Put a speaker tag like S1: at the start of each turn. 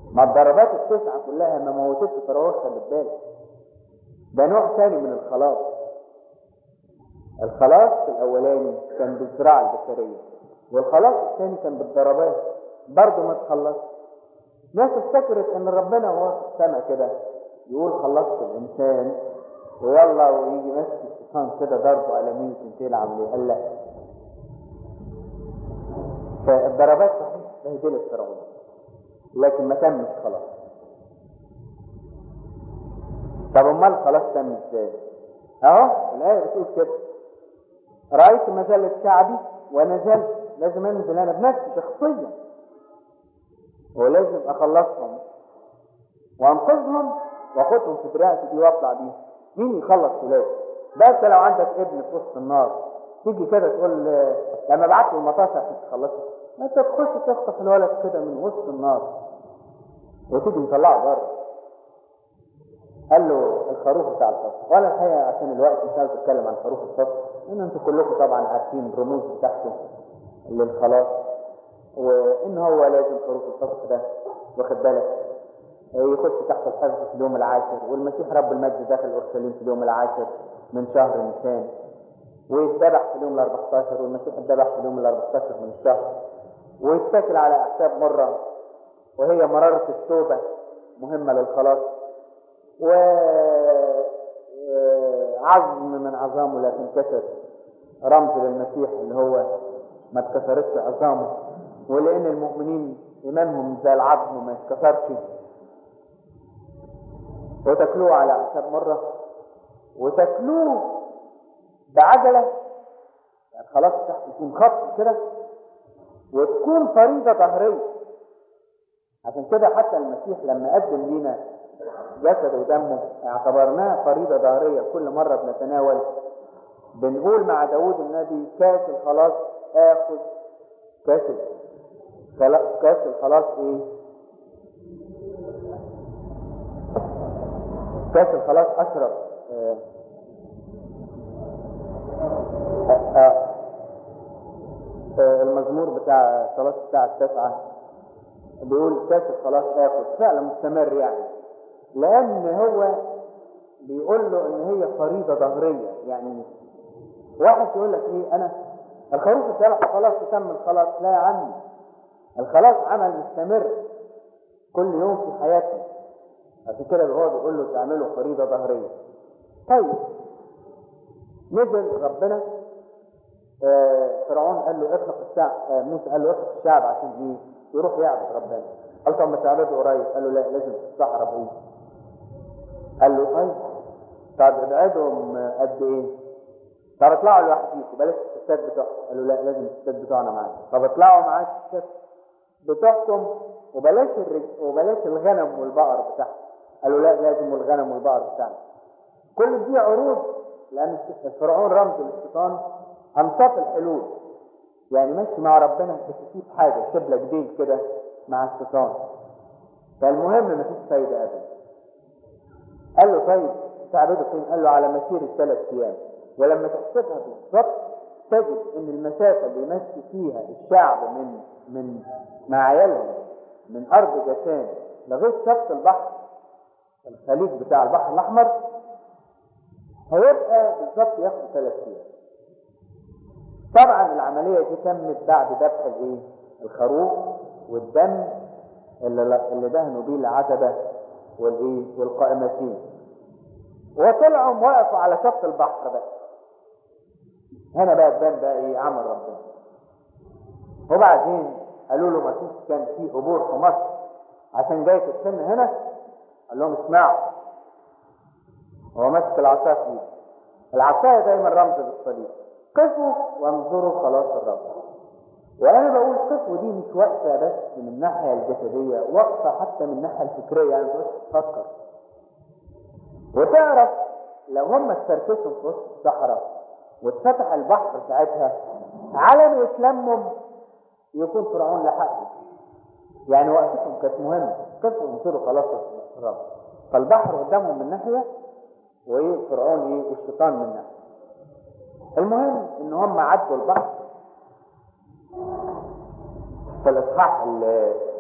S1: ما الضربات التسعة كلها ما موتتش فرعون خلي بالك ده نوع ثاني من الخلاص الخلاص الأولاني كان بالزراعة البشرية والخلاص الثاني كان بالضربات برضه ما تخلص ناس افتكرت ان ربنا وهو في السماء كده يقول خلصت الانسان ويلا ويجي ماسك الشيطان كده ضربه قلمين تنتهي العمليه قال لا فالضربات صحيح بهدلت فرعون لكن ما تمش خلاص طب امال خلاص تم ازاي؟ اهو الايه بتقول كده رايت مزله شعبي ونزلت لازم انزل انا بنفسي شخصيا ولازم اخلصهم وانقذهم واخدهم في دراعتي دي واطلع بيهم مين يخلص ولادي ده انت لو عندك ابن في وسط النار تيجي كده تقول لما ابعت له المطاس عشان تخلصه ما انت تخش تخطف الولد كده من وسط النار وتيجي مطلعه بره قال له الخروف بتاع الفصل وانا الحقيقه عشان الوقت مش عايز اتكلم عن خروف الفصل لان انتوا كلكم طبعا عارفين الرموز بتاعته للخلاص وان هو لازم خروف الفصل ده واخد بالك يخش تحت الحفظ في اليوم العاشر والمسيح رب المجد داخل اورشليم في اليوم العاشر من شهر نيسان ويتذبح في اليوم ال 14 والمسيح اتذبح في اليوم ال 14 من الشهر ويتكل على اعتاب مره وهي مراره التوبه مهمه للخلاص و عظم من عظامه لا تنكسر رمز للمسيح اللي هو ما اتكسرتش عظامه ولان المؤمنين ايمانهم زي العظم ما يتكسرش وتاكلوه على اعتاب مره وتاكلوه بعجله يعني خلاص تحت يكون خط كده وتكون فريضه ظهريه عشان كده حتى المسيح لما قدم لينا جسده ودمه اعتبرناها فريضه ظهريه كل مره بنتناول بنقول مع داود النبي كاس الخلاص اخذ كاس كاس الخلاص ايه كاس الخلاص اشرب آه آه آه المزمور بتاع صلاة الساعة التاسعة بيقول كاس الخلاص اخذ فعلا مستمر يعني لان هو بيقول له ان هي فريضة ظهرية يعني واحد يقول لك ايه انا الخروف اتذبح خلاص تم الخلاص لا يا عمي الخلاص عمل مستمر كل يوم في حياتنا عشان كده هو بيقول له تعمله فريضه ظهريه طيب نزل ربنا آه فرعون قال له اخلق الشعب آه موسى قال له اخلق الشعب عشان ايه يروح يعبد ربنا قال طب ما تعبده قريب قال له لا لازم في الصحراء بعيد قال له طيب طب ابعدهم قد ايه طب اطلعوا لوحديكم بلاش الستات بتوعكم قالوا لا لازم الستات بتوعنا معاك طب اطلعوا معاك الستات بتوعكم وبلاش الرج... وبلاش الغنم والبقر بتاعهم قالوا لا لازم الغنم والبقر بتاعنا كل دي عروض لان فرعون رمز للشيطان انصاف الحلول يعني ماشي مع ربنا بس يسيب حاجه يسيب لك ديل كده مع الشيطان فالمهم مفيش فايده ابدا قال له طيب تعبده فين؟ قال له على مسيره ثلاث ايام ولما تحسبها بالظبط تجد ان المسافه اللي يمشي فيها الشعب من من مع عيالهم من ارض جسان لغايه شط البحر الخليج بتاع البحر الاحمر هيبقى بالظبط ياخد ثلاث ايام طبعا العمليه دي تمت بعد ذبح الايه الخروف والدم اللي اللي دهنوا بيه العتبه والايه والقائمتين وطلعوا وقفوا على شط البحر بقى هنا بقى تبان بقى ايه عمل ربنا وبعدين قالوا له ما فيش كان في قبور في مصر عشان جاي تدفن هنا قال لهم اسمعوا هو ماسك العصا في ايده العصايه دايما رمز للصليب قفوا وانظروا خلاص الرب وانا بقول قفوا دي مش واقفه بس من الناحيه الجسديه واقفه حتى من الناحيه الفكريه يعني تقعد تفكر وتعرف لو هم استركشوا في وسط الصحراء واتفتح البحر ساعتها على اسلامهم يكون فرعون لحقهم يعني وقفتهم كانت مهمه قفوا وانصروا خلاص الرب فالبحر قدامهم من ناحيه وايه فرعون ايه والشيطان من ناحيه المهم ان هم عدوا البحر في الاصحاح